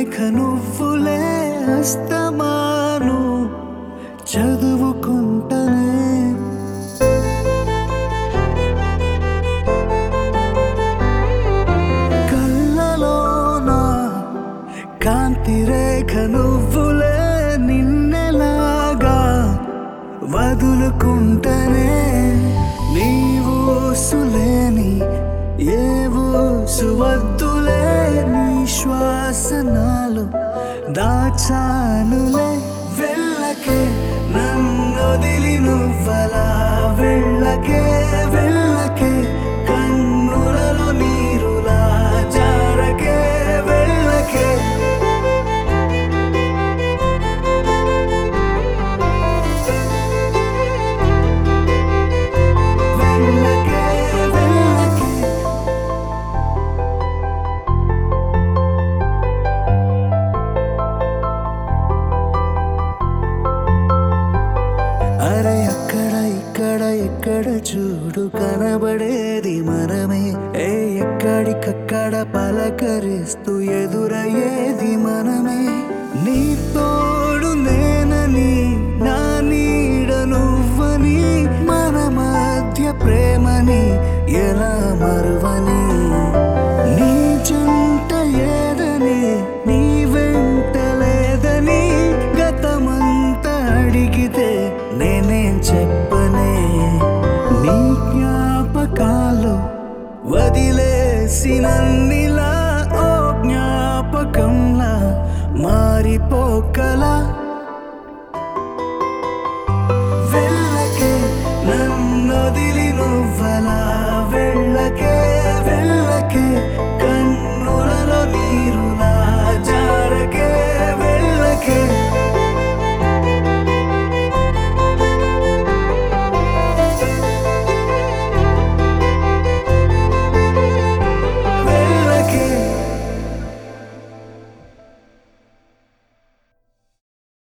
రేఖ నువ్వులే అస్తమాను చదువుకుంటనే కళ్ళలోన కాంతి రేఖ నువ్వులే నిన్నెలాగా వదులుకుంటనే నీవు సులేని ఏవో సువద్దులే నీ శ్వాసనాలు దాచానులే వెళ్ళకే నన్నొదిలి నువ్వలా వెళ్ళకే వెళ్ళకే కన్నులలో నీరులా జారకే వెళ్ళకే వెళ్ళకే వెళ్ళకే అరే అక్కడ ఇక్కడ ఎక్కడ చూడు కనబడేది మనమే ఏ ఎక్కడికక్కడ పలకరిస్తూ ఎదురయ్యేది మనమే నీ తోడు నేనని నా నీడ నువ్వని మన మధ్య ప్రేమని ఎలా మరువని నీ జంట ఏదని నీ వెంట లేదని గతమంతా అడిగితే నేనేం చెప్పనే నీ జ్ఞాపకాలు వదిలేసినన్నిలా ఓ జ్ఞాపకంలా మారిపోకలా వెళ్ళకే నన్నొదిలి నువ్వలా వెళ్ళకే వెళ్ళకే